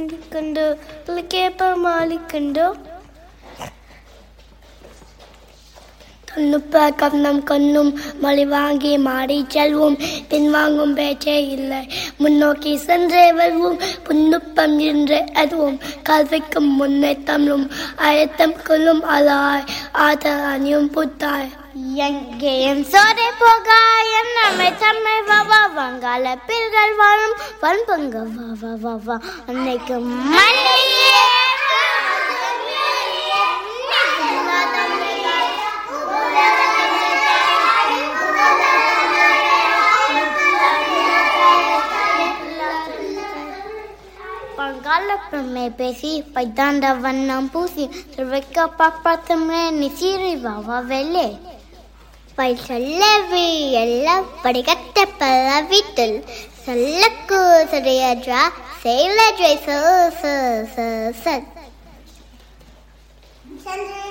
வாங்கிக்கொண்டு கேப்ப மாலிக்கொண்டு தொன்னுப்ப கவனம் கண்ணும் மொழி வாங்கி மாடி செல்வோம் பின்வாங்கும் பேச்சே இல்லை முன்னோக்கி சென்றே வருவோம் புன்னுப்பம் என்று அதுவும் கல்விக்கும் முன்னே தமிழும் அழுத்தம் கொள்ளும் அலாய் ஆதல் அணியும் புத்தாய் எங்கேயும் சோரை போகாயம் நம்மை தம்மை வா வா வங்காள பில்கள் வாழும் வன்பங்க வா வா வா வா அன்னைக்கு மண்ணிலே பங்காள பெருமை பேசி பைத்தாண்ட வண்ணம் பூசி திருவைக்க பாப்பாத்தமே நிசீரி வாவா வெள்ளே பை சொல்லவி எல்லாம் படிக்கட்ட பல வீட்டில் சொல்லக்கு சரியன்றா செயலஜை ச ச ச ச